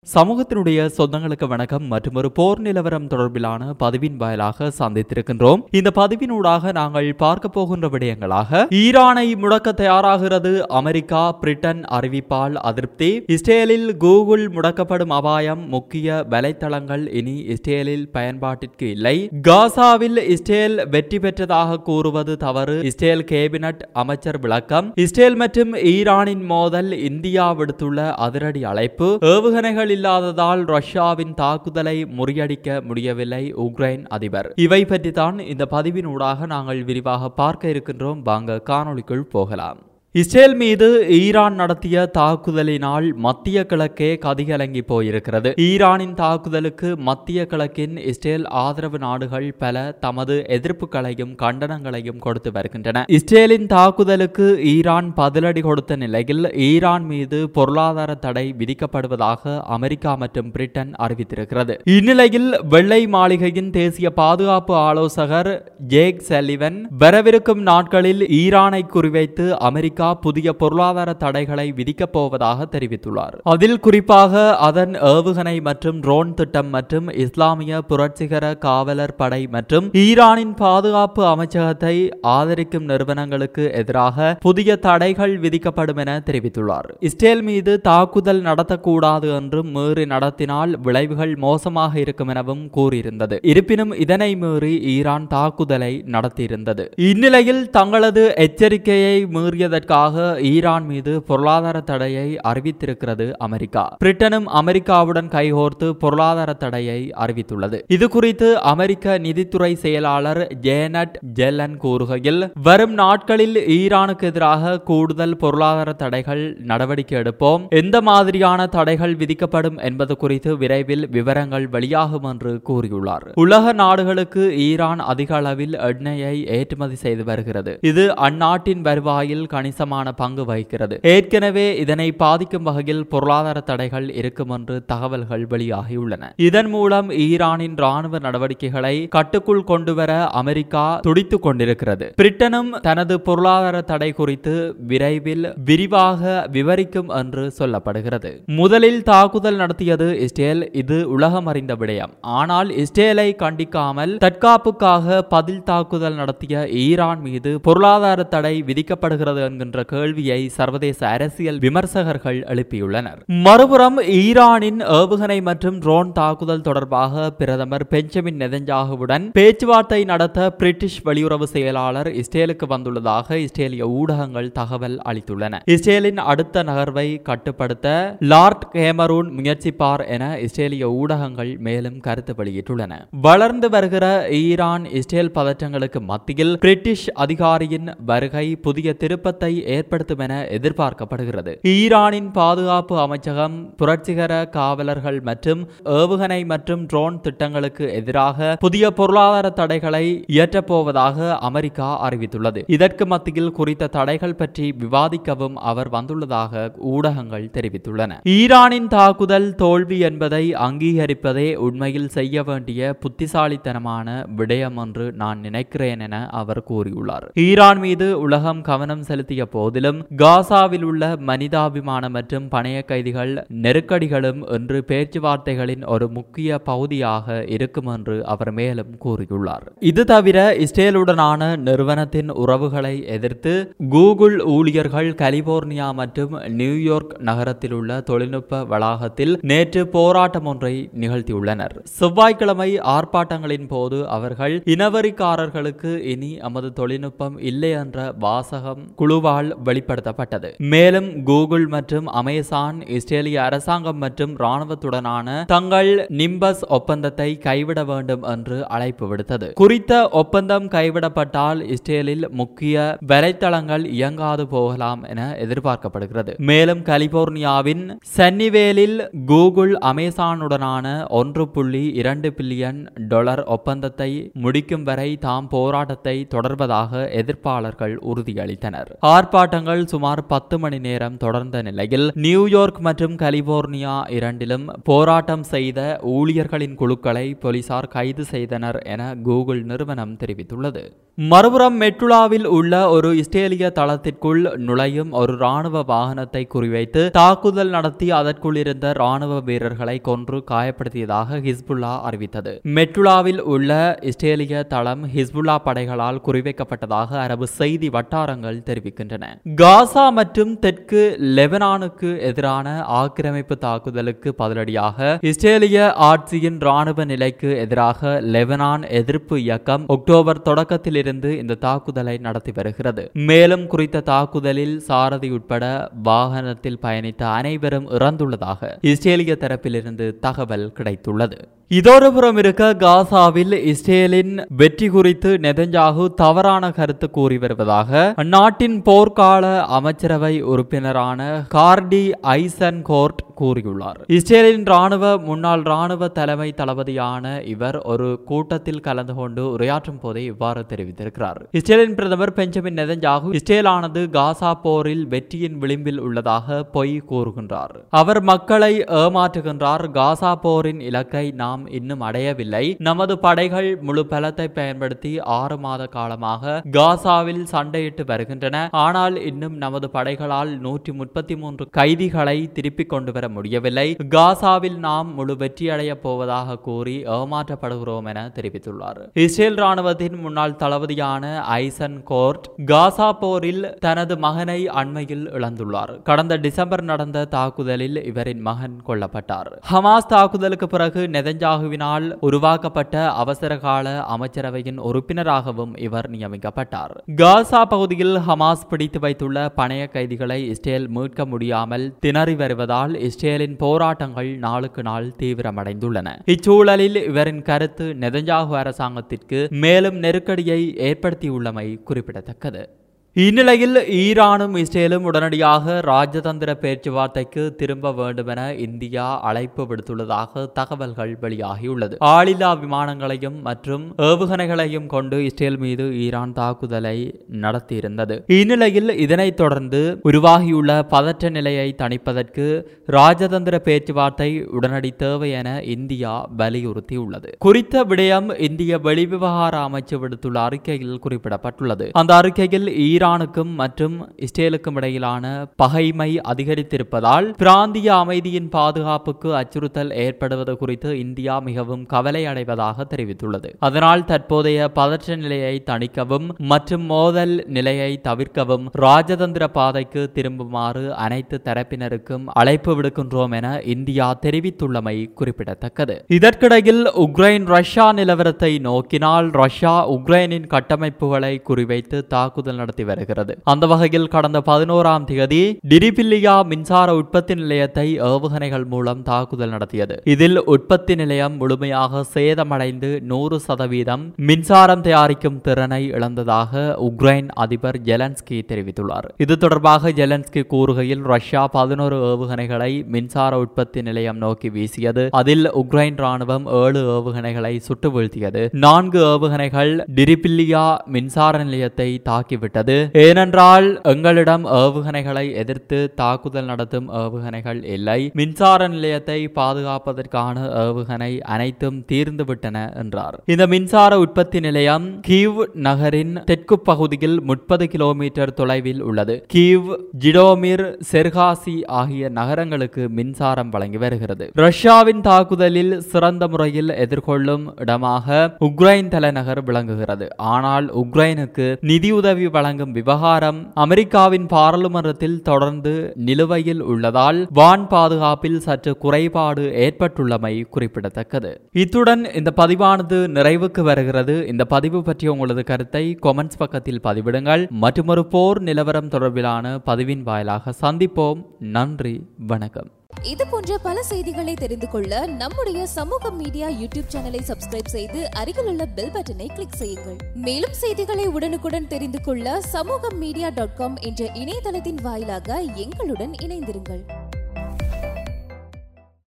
சமூகத்தினுடைய சொந்தங்களுக்கு வணக்கம் மற்றும் ஒரு போர் நிலவரம் தொடர்பிலான பதிவின் வாயிலாக சந்தித்திருக்கின்றோம் இந்த பதிவினூடாக நாங்கள் பார்க்க போகின்ற விடயங்களாக ஈரானை முடக்க தயாராகிறது அமெரிக்கா பிரிட்டன் அறிவிப்பால் அதிருப்தி இஸ்ரேலில் கூகுள் முடக்கப்படும் அபாயம் முக்கிய வலைத்தளங்கள் இனி இஸ்ரேலில் பயன்பாட்டிற்கு இல்லை காசாவில் இஸ்ரேல் வெற்றி பெற்றதாக கூறுவது தவறு இஸ்ரேல் கேபினட் அமைச்சர் விளக்கம் இஸ்ரேல் மற்றும் ஈரானின் மோதல் இந்தியா விடுத்துள்ள அதிரடி அழைப்பு ஏவுகணைகள் இல்லாததால் ரஷ்யாவின் தாக்குதலை முறியடிக்க முடியவில்லை உக்ரைன் அதிபர் இவை பற்றி தான் இந்த பதிவினூடாக நாங்கள் விரிவாக பார்க்க இருக்கின்றோம் வாங்க காணொளிக்குள் போகலாம் இஸ்ரேல் மீது ஈரான் நடத்திய தாக்குதலினால் மத்திய கிழக்கே கதிகலங்கி போயிருக்கிறது ஈரானின் தாக்குதலுக்கு மத்திய கிழக்கின் இஸ்ரேல் ஆதரவு நாடுகள் பல தமது எதிர்ப்புகளையும் கண்டனங்களையும் கொடுத்து வருகின்றன இஸ்ரேலின் தாக்குதலுக்கு ஈரான் பதிலடி கொடுத்த நிலையில் ஈரான் மீது பொருளாதார தடை விதிக்கப்படுவதாக அமெரிக்கா மற்றும் பிரிட்டன் அறிவித்திருக்கிறது இந்நிலையில் வெள்ளை மாளிகையின் தேசிய பாதுகாப்பு ஆலோசகர் ஜேக் செலிவன் வரவிருக்கும் நாட்களில் ஈரானை குறிவைத்து அமெரிக்கா புதிய பொருளாதார தடைகளை விதிக்கப் போவதாக தெரிவித்துள்ளார் அதில் குறிப்பாக அதன் ஏவுகணை மற்றும் ட்ரோன் திட்டம் மற்றும் இஸ்லாமிய புரட்சிகர காவலர் படை மற்றும் ஈரானின் பாதுகாப்பு அமைச்சகத்தை ஆதரிக்கும் நிறுவனங்களுக்கு எதிராக புதிய தடைகள் விதிக்கப்படும் என தெரிவித்துள்ளார் இஸ்ரேல் மீது தாக்குதல் நடத்தக்கூடாது என்றும் மீறி நடத்தினால் விளைவுகள் மோசமாக இருக்கும் எனவும் கூறியிருந்தது இருப்பினும் இதனை மீறி ஈரான் தாக்குதலை நடத்தியிருந்தது இந்நிலையில் தங்களது எச்சரிக்கையை மீறியதற்காக ஈரான் மீது பொருளாதார தடையை அறிவித்திருக்கிறது அமெரிக்கா பிரிட்டனும் அமெரிக்காவுடன் கைகோர்த்து பொருளாதார தடையை அறிவித்துள்ளது இது குறித்து அமெரிக்க நிதித்துறை செயலாளர் ஜேனட் ஜெல்லன் கூறுகையில் வரும் நாட்களில் ஈரானுக்கு எதிராக கூடுதல் பொருளாதார தடைகள் நடவடிக்கை எடுப்போம் எந்த மாதிரியான தடைகள் விதிக்கப்படும் என்பது குறித்து விரைவில் விவரங்கள் வெளியாகும் என்று கூறியுள்ளார் உலக நாடுகளுக்கு ஈரான் அதிக அளவில் எண்ணெயை ஏற்றுமதி செய்து வருகிறது இது அந்நாட்டின் வருவாயில் கணிசமான பங்கு வகிக்கிறது ஏற்கனவே இதனை பாதிக்கும் வகையில் பொருளாதார தடைகள் இருக்கும் என்று தகவல்கள் வெளியாகியுள்ளன இதன் மூலம் ஈரானின் ராணுவ நடவடிக்கைகளை கட்டுக்குள் கொண்டுவர அமெரிக்கா துடித்துக் கொண்டிருக்கிறது பிரிட்டனும் தனது பொருளாதார தடை குறித்து விரைவில் விரிவாக விவரிக்கும் என்று சொல்லப்படுகிறது முதலில் தாக்குதல் நடத்தியது இஸ்ரேல் இது உலகம் அறிந்த விடயம் ஆனால் இஸ்ரேலை கண்டிக்காமல் தற்காப்புக்காக பதில் தாக்குதல் நடத்திய ஈரான் மீது பொருளாதார தடை விதிக்கப்படுகிறது என்கின்ற கேள்வியை சர்வதேச அரசியல் விமர்சகர்கள் எழுப்பியுள்ளனர் மறுபுறம் ஈரானின் ஏவுகணை மற்றும் ட்ரோன் தாக்குதல் தொடர்பாக பிரதமர் பெஞ்சமின் நெதஞ்சாகுவுடன் பேச்சுவார்த்தை நடத்த பிரிட்டிஷ் வெளியுறவு செயலாளர் இஸ்ரேலுக்கு வந்துள்ளதாக இஸ்ரேலிய ஊடகங்கள் தகவல் அளித்துள்ளன இஸ்ரேலின் அடுத்த நகர்வை கட்டுப்படுத்த லார்ட் கேமரூன் முயற்சிப்பார் என இஸ்ரேலிய ஊடகங்கள் மேலும் கருத்து வெளியிட்டுள்ளன வளர்ந்து வருகிற ஈரான் இஸ்ரேல் பதற்றங்களுக்கு மத்தியில் பிரிட்டிஷ் அதிகாரியின் வருகை புதிய திருப்பத்தை ஏற்படுத்தும் என எதிர்பார்க்கப்படுகிறது ஈரானின் பாதுகாப்பு அமைச்சகம் புரட்சிகர காவலர்கள் மற்றும் ஏவுகணை மற்றும் ட்ரோன் திட்டங்களுக்கு எதிராக புதிய பொருளாதார தடைகளை இயற்றப்போவதாக அமெரிக்கா அறிவித்துள்ளது இதற்கு மத்தியில் குறித்த தடைகள் பற்றி விவாதிக்கவும் அவர் வந்துள்ளதாக ஊடகங்கள் தெரிவித்துள்ளன ஈரானின் தாக்குதல் தோல்வி என்பதை அங்கீகரிப்பதே உண்மையில் செய்ய வேண்டிய புத்திசாலித்தனமான விடயம் என்று நான் நினைக்கிறேன் என அவர் கூறியுள்ளார் ஈரான் மீது உலகம் கவனம் செலுத்திய போதிலும் காசாவில் உள்ள மனிதாபிமான மற்றும் பணைய கைதிகள் நெருக்கடிகளும் என்று பேச்சுவார்த்தைகளின் ஒரு முக்கிய பகுதியாக இருக்கும் என்று அவர் மேலும் கூறியுள்ளார் இது தவிர இஸ்ரேலுடனான நிறுவனத்தின் உறவுகளை எதிர்த்து கூகுள் ஊழியர்கள் கலிபோர்னியா மற்றும் நியூயார்க் நகரத்தில் உள்ள தொழில்நுட்ப வளாகத்தில் நேற்று போராட்டம் ஒன்றை நிகழ்த்தியுள்ளனர் செவ்வாய்க்கிழமை ஆர்ப்பாட்டங்களின் போது அவர்கள் இனவரிக்காரர்களுக்கு இனி நமது தொழில்நுட்பம் இல்லை என்ற வாசகம் குழுவால் வெளிப்படுத்தப்பட்டது மேலும் கூகுள் மற்றும் அமேசான் இஸ்ரேலிய அரசாங்கம் மற்றும் இராணுவத்துடனான தங்கள் நிம்பஸ் ஒப்பந்தத்தை கைவிட வேண்டும் என்று அழைப்பு விடுத்தது குறித்த ஒப்பந்தம் கைவிடப்பட்டால் இஸ்ரேலில் முக்கிய வலைத்தளங்கள் இயங்காது போகலாம் என எதிர்பார்க்கப்படுகிறது மேலும் கலிபோர்னியாவின் சன்னிவேலில் கூகுள் அமேசானுடனான ஒன்று புள்ளி இரண்டு பில்லியன் டாலர் ஒப்பந்தத்தை முடிக்கும் வரை தாம் போராட்டத்தை தொடர்வதாக எதிர்ப்பாளர்கள் உறுதியளித்தனர் ஆர்ப்பாட்டங்கள் சுமார் பத்து மணி நேரம் தொடர்ந்த நிலையில் நியூயார்க் மற்றும் கலிபோர்னியா இரண்டிலும் போராட்டம் செய்த ஊழியர்களின் குழுக்களை போலீசார் கைது செய்தனர் என கூகுள் நிறுவனம் தெரிவித்துள்ளது மறுபுறம் மெட்டுலாவில் உள்ள ஒரு இஸ்ரேலிய தளத்திற்குள் நுழையும் ஒரு ராணுவ வாகனத்தை குறிவைத்து தாக்குதல் நடத்தி அதற்குள் இருந்த ராணுவ வீரர்களை கொன்று காயப்படுத்தியதாக ஹிஸ்புல்லா அறிவித்தது மெட்டுலாவில் உள்ள இஸ்ரேலிய தளம் ஹிஸ்புல்லா படைகளால் குறிவைக்கப்பட்டதாக அரபு செய்தி வட்டாரங்கள் தெரிவிக்கின்றன காசா மற்றும் தெற்கு லெபனானுக்கு எதிரான ஆக்கிரமிப்பு தாக்குதலுக்கு பதிலடியாக இஸ்ரேலிய ஆட்சியின் ராணுவ நிலைக்கு எதிராக லெபனான் எதிர்ப்பு இயக்கம் அக்டோபர் தொடக்கத்தில் இருந்து இந்த தாக்குதலை நடத்தி வருகிறது மேலும் குறித்த தாக்குதலில் சாரதி உட்பட வாகனத்தில் பயணித்த அனைவரும் இறந்துள்ளதாக இஸ்ரேலிய தரப்பிலிருந்து தகவல் கிடைத்துள்ளது இதொரு புறம் இருக்க காசாவில் இஸ்ரேலின் வெற்றி குறித்து நெதஞ்சாகு தவறான கருத்து கூறி வருவதாக அந்நாட்டின் போர்க்கால அமைச்சரவை உறுப்பினரான கார்டி ஐசன் கோர்ட் கூறியுள்ளார் இஸ்ரேலின் ராணுவ முன்னாள் ராணுவ தலைமை தளபதியான இவர் ஒரு கூட்டத்தில் கலந்து கொண்டு உரையாற்றும் போதே இவ்வாறு தெரிவித்திருக்கிறார் இஸ்ரேலின் பிரதமர் பெஞ்சமின் நெதஞ்சாகு இஸ்ரேலானது காசா போரில் வெற்றியின் விளிம்பில் உள்ளதாக பொய் கூறுகின்றார் அவர் மக்களை ஏமாற்றுகின்றார் காசா போரின் இலக்கை நாம் இன்னும் அடையவில்லை நமது படைகள் முழு பலத்தை பயன்படுத்தி ஆறு மாத காலமாக காசாவில் சண்டையிட்டு வருகின்றன ஆனால் இன்னும் நமது படைகளால் நூற்றி முப்பத்தி மூன்று கைதிகளை திருப்பிக் கொண்டு வர முடியவில்லை காசாவில் நாம் முழு வெற்றியடைய போவதாக கூறி ஏமாற்றப்படுகிறோம் என தெரிவித்துள்ளார் இஸ்ரேல் ராணுவத்தின் முன்னாள் தளபதியான ஐசன் கோர்ட் காசா போரில் தனது மகனை அண்மையில் இழந்துள்ளார் கடந்த டிசம்பர் நடந்த தாக்குதலில் இவரின் மகன் கொல்லப்பட்டார் ஹமாஸ் தாக்குதலுக்கு பிறகு நெதஞ்சாகுவினால் உருவாக்கப்பட்ட அவசர கால அமைச்சரவையின் உறுப்பினராகவும் இவர் நியமிக்கப்பட்டார் காசா பகுதியில் ஹமாஸ் பிடித்து வைத்துள்ள பணைய கைதிகளை இஸ்ரேல் மீட்க முடியாமல் திணறி வருவதால் இஸ்ரேலின் போராட்டங்கள் நாளுக்கு நாள் தீவிரமடைந்துள்ளன இச்சூழலில் இவரின் கருத்து நெதஞ்சாகு அரசாங்கத்திற்கு மேலும் நெருக்கடியை ஏற்படுத்தியுள்ளமை குறிப்பிடத்தக்கது இந்நிலையில் ஈரானும் இஸ்ரேலும் உடனடியாக ராஜதந்திர பேச்சுவார்த்தைக்கு திரும்ப வேண்டுமென இந்தியா அழைப்பு விடுத்துள்ளதாக தகவல்கள் வெளியாகியுள்ளது ஆளில்லா விமானங்களையும் மற்றும் ஏவுகணைகளையும் கொண்டு இஸ்ரேல் மீது ஈரான் தாக்குதலை நடத்தியிருந்தது இந்நிலையில் இதனைத் தொடர்ந்து உருவாகியுள்ள பதற்ற நிலையை தணிப்பதற்கு ராஜதந்திர பேச்சுவார்த்தை உடனடி தேவை என இந்தியா வலியுறுத்தியுள்ளது குறித்த விடயம் இந்திய வெளிவிவகார அமைச்சு விடுத்துள்ள அறிக்கையில் குறிப்பிடப்பட்டுள்ளது அந்த அறிக்கையில் ஈரானுக்கும் மற்றும் இஸ்ரேலுக்கும் இடையிலான பகைமை அதிகரித்திருப்பதால் பிராந்திய அமைதியின் பாதுகாப்புக்கு அச்சுறுத்தல் ஏற்படுவது குறித்து இந்தியா மிகவும் கவலை அடைவதாக தெரிவித்துள்ளது அதனால் தற்போதைய பதற்ற நிலையை தணிக்கவும் மற்றும் மோதல் நிலையை தவிர்க்கவும் ராஜதந்திர பாதைக்கு திரும்புமாறு அனைத்து தரப்பினருக்கும் அழைப்பு விடுக்கின்றோம் என இந்தியா தெரிவித்துள்ளமை குறிப்பிடத்தக்கது இதற்கிடையில் உக்ரைன் ரஷ்யா நிலவரத்தை நோக்கினால் ரஷ்யா உக்ரைனின் கட்டமைப்புகளை குறிவைத்து தாக்குதல் நடத்தி வருகிறது அந்த வகையில் கடந்த பதினோராம் தேதி டிரிபில்லியா மின்சார உற்பத்தி நிலையத்தை ஏவுகணைகள் மூலம் தாக்குதல் நடத்தியது இதில் உற்பத்தி நிலையம் முழுமையாக சேதமடைந்து நூறு சதவீதம் மின்சாரம் தயாரிக்கும் திறனை இழந்ததாக உக்ரைன் அதிபர் ஜெலன்ஸ்கி தெரிவித்துள்ளார் இது தொடர்பாக ஜெலன்ஸ்கி கூறுகையில் ரஷ்யா பதினோரு ஏவுகணைகளை மின்சார உற்பத்தி நிலையம் நோக்கி வீசியது அதில் உக்ரைன் ராணுவம் ஏழு ஏவுகணைகளை சுட்டு வீழ்த்தியது நான்கு ஏவுகணைகள் டிரிபில்லியா மின்சார நிலையத்தை தாக்கிவிட்டது ஏனென்றால் எங்களிடம் ஏவுகணைகளை எதிர்த்து தாக்குதல் நடத்தும் ஏவுகணைகள் இல்லை மின்சார நிலையத்தை பாதுகாப்பதற்கான ஏவுகணை அனைத்தும் தீர்ந்து விட்டன என்றார் இந்த மின்சார உற்பத்தி நிலையம் கீவ் நகரின் தெற்கு பகுதியில் முப்பது கிலோமீட்டர் தொலைவில் உள்ளது கீவ் ஜிடோமிர் செர்காசி ஆகிய நகரங்களுக்கு மின்சாரம் வழங்கி வருகிறது ரஷ்யாவின் தாக்குதலில் சிறந்த முறையில் எதிர்கொள்ளும் இடமாக உக்ரைன் தலைநகர் விளங்குகிறது ஆனால் உக்ரைனுக்கு நிதியுதவி வழங்கும் விவகாரம் அமெரிக்காவின் பாராளுமன்றத்தில் தொடர்ந்து நிலுவையில் உள்ளதால் வான் பாதுகாப்பில் சற்று குறைபாடு ஏற்பட்டுள்ளமை குறிப்பிடத்தக்கது இத்துடன் இந்த பதிவானது நிறைவுக்கு வருகிறது இந்த பதிவு பற்றிய உங்களது கருத்தை கொமெண்ட்ஸ் பக்கத்தில் பதிவிடுங்கள் மற்றொரு போர் நிலவரம் தொடர்பிலான பதிவின் வாயிலாக சந்திப்போம் நன்றி வணக்கம் இது போன்ற பல செய்திகளை தெரிந்து கொள்ள நம்முடைய சமூக மீடியா யூடியூப் சேனலை சப்ஸ்கிரைப் செய்து அருகிலுள்ள பெல் பட்டனை கிளிக் செய்யுங்கள் மேலும் செய்திகளை உடனுக்குடன் தெரிந்து கொள்ள சமூக மீடியா டாட் காம் என்ற இணையதளத்தின் வாயிலாக எங்களுடன் இணைந்திருங்கள்